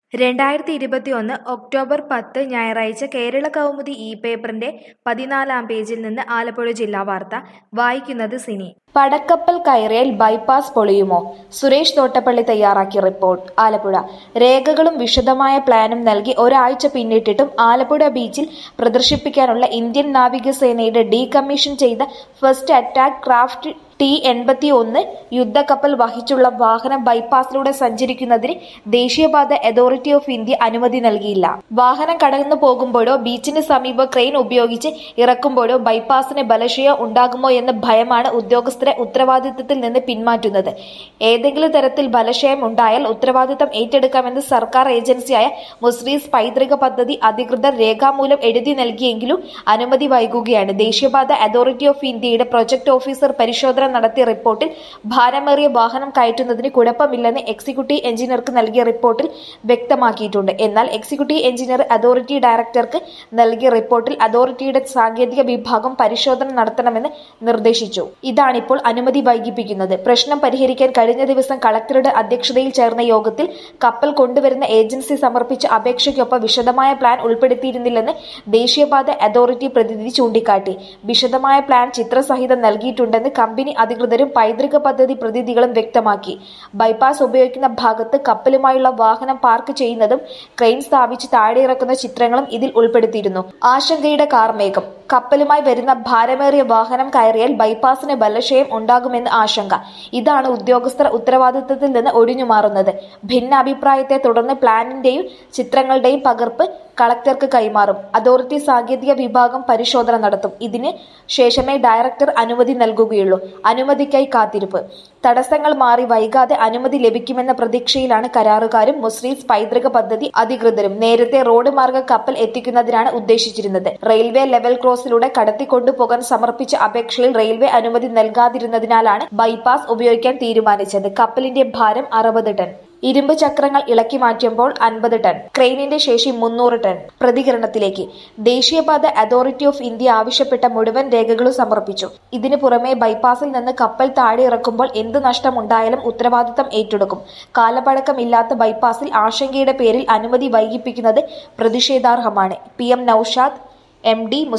രണ്ടായിരത്തി ഇരുപത്തിയൊന്ന് ഒക്ടോബർ പത്ത് ഞായറാഴ്ച കേരള കൗമുദി ഇ പേപ്പറിന്റെ പതിനാലാം പേജിൽ നിന്ന് ആലപ്പുഴ ജില്ലാ വാർത്ത വായിക്കുന്നത് സിനി പടക്കപ്പൽ കയറിയാൽ ബൈപ്പാസ് പൊളിയുമോ സുരേഷ് തോട്ടപ്പള്ളി തയ്യാറാക്കിയ റിപ്പോർട്ട് ആലപ്പുഴ രേഖകളും വിശദമായ പ്ലാനും നൽകി ഒരാഴ്ച പിന്നിട്ടിട്ടും ആലപ്പുഴ ബീച്ചിൽ പ്രദർശിപ്പിക്കാനുള്ള ഇന്ത്യൻ നാവികസേനയുടെ ഡീകമ്മീഷൻ ചെയ്ത ഫസ്റ്റ് അറ്റാക്ക് ക്രാഫ്റ്റ് ടി എൺപത്തി ഒന്ന് യുദ്ധക്കപ്പൽ വഹിച്ചുള്ള വാഹനം ബൈപ്പാസിലൂടെ സഞ്ചരിക്കുന്നതിന് ദേശീയപാത അതോറിറ്റി ഓഫ് ഇന്ത്യ അനുമതി നൽകിയില്ല വാഹനം കടന്നു പോകുമ്പോഴോ ബീച്ചിന് സമീപം ക്രെയിൻ ഉപയോഗിച്ച് ഇറക്കുമ്പോഴോ ബൈപ്പാസിന് ബലക്ഷയം ഉണ്ടാകുമോ എന്ന ഭയമാണ് ഉദ്യോഗസ്ഥരെ ഉത്തരവാദിത്തത്തിൽ നിന്ന് പിന്മാറ്റുന്നത് ഏതെങ്കിലും തരത്തിൽ ബലക്ഷയം ഉണ്ടായാൽ ഉത്തരവാദിത്തം ഏറ്റെടുക്കാമെന്ന് സർക്കാർ ഏജൻസിയായ മുസ്രീസ് പൈതൃക പദ്ധതി അധികൃതർ രേഖാമൂലം എഴുതി നൽകിയെങ്കിലും അനുമതി വൈകുകയാണ് ദേശീയപാത അതോറിറ്റി ഓഫ് ഇന്ത്യയുടെ പ്രൊജക്ട് ഓഫീസർ പരിശോധന നടത്തിയ റിപ്പോർട്ടിൽ ഭാരമേറിയ വാഹനം കയറ്റുന്നതിന് കുഴപ്പമില്ലെന്ന് എക്സിക്യൂട്ടീവ് എഞ്ചിനീയർക്ക് നൽകിയ റിപ്പോർട്ടിൽ വ്യക്തമാക്കിയിട്ടുണ്ട് എന്നാൽ എക്സിക്യൂട്ടീവ് എഞ്ചിനീയർ അതോറിറ്റി ഡയറക്ടർക്ക് നൽകിയ റിപ്പോർട്ടിൽ അതോറിറ്റിയുടെ സാങ്കേതിക വിഭാഗം പരിശോധന നടത്തണമെന്ന് നിർദ്ദേശിച്ചു ഇതാണിപ്പോൾ അനുമതി വൈകിപ്പിക്കുന്നത് പ്രശ്നം പരിഹരിക്കാൻ കഴിഞ്ഞ ദിവസം കളക്ടറുടെ അധ്യക്ഷതയിൽ ചേർന്ന യോഗത്തിൽ കപ്പൽ കൊണ്ടുവരുന്ന ഏജൻസി സമർപ്പിച്ച അപേക്ഷയ്ക്കൊപ്പം വിശദമായ പ്ലാൻ ഉൾപ്പെടുത്തിയിരുന്നില്ലെന്ന് ദേശീയപാത അതോറിറ്റി പ്രതിനിധി ചൂണ്ടിക്കാട്ടി വിശദമായ പ്ലാൻ ചിത്രസഹിതം നൽകിയിട്ടുണ്ടെന്ന് കമ്പനി അധികൃതരും പൈതൃക പദ്ധതി പ്രതിനിധികളും വ്യക്തമാക്കി ബൈപ്പാസ് ഉപയോഗിക്കുന്ന ഭാഗത്ത് കപ്പലുമായുള്ള വാഹനം പാർക്ക് ചെയ്യുന്നതും ക്രെയിൻ സ്ഥാപിച്ച് താഴെ ഇറക്കുന്ന ചിത്രങ്ങളും ഇതിൽ ഉൾപ്പെടുത്തിയിരുന്നു ആശങ്കയുടെ കാർമേഘം കപ്പലുമായി വരുന്ന ഭാരമേറിയ വാഹനം കയറിയാൽ ബൈപ്പാസിന് ബലക്ഷയം ഉണ്ടാകുമെന്ന് ആശങ്ക ഇതാണ് ഉദ്യോഗസ്ഥർ ഉത്തരവാദിത്തത്തിൽ നിന്ന് ഒഴിഞ്ഞുമാറുന്നത് ഭിന്നാഭിപ്രായത്തെ തുടർന്ന് പ്ലാനിന്റെയും ചിത്രങ്ങളുടെയും പകർപ്പ് കളക്ടർക്ക് കൈമാറും അതോറിറ്റി സാങ്കേതിക വിഭാഗം പരിശോധന നടത്തും ഇതിന് ശേഷമേ ഡയറക്ടർ അനുമതി നൽകുകയുള്ളൂ അനുമതിക്കായി കാത്തിരിപ്പ് തടസ്സങ്ങൾ മാറി വൈകാതെ അനുമതി ലഭിക്കുമെന്ന പ്രതീക്ഷയിലാണ് കരാറുകാരും മുസ്ലിംസ് പൈതൃക പദ്ധതി അധികൃതരും നേരത്തെ റോഡ് മാർഗ കപ്പൽ എത്തിക്കുന്നതിനാണ് ഉദ്ദേശിച്ചിരുന്നത് റെയിൽവേ ലെവൽ ക്രോസിലൂടെ കടത്തിക്കൊണ്ടുപോകാൻ സമർപ്പിച്ച അപേക്ഷയിൽ റെയിൽവേ അനുമതി നൽകാതിരുന്നതിനാലാണ് ബൈപ്പാസ് ഉപയോഗിക്കാൻ തീരുമാനിച്ചത് കപ്പലിന്റെ ഭാരം അറുപത് ടൺ ഇരുമ്പ് ചക്രങ്ങൾ ഇളക്കി മാറ്റുമ്പോൾ അൻപത് ടൺ ക്രെയിനിന്റെ ശേഷി മുന്നൂറ് ടൺ പ്രതികരണത്തിലേക്ക് ദേശീയപാത അതോറിറ്റി ഓഫ് ഇന്ത്യ ആവശ്യപ്പെട്ട മുഴുവൻ രേഖകളും സമർപ്പിച്ചു ഇതിനു പുറമെ ബൈപ്പാസിൽ നിന്ന് കപ്പൽ താഴെ ഇറക്കുമ്പോൾ എന്ത് നഷ്ടമുണ്ടായാലും ഉത്തരവാദിത്തം ഏറ്റെടുക്കും കാലപ്പഴക്കമില്ലാത്ത ബൈപ്പാസിൽ ആശങ്കയുടെ പേരിൽ അനുമതി വൈകിപ്പിക്കുന്നത് പ്രതിഷേധാർഹമാണ് P M Naushad M D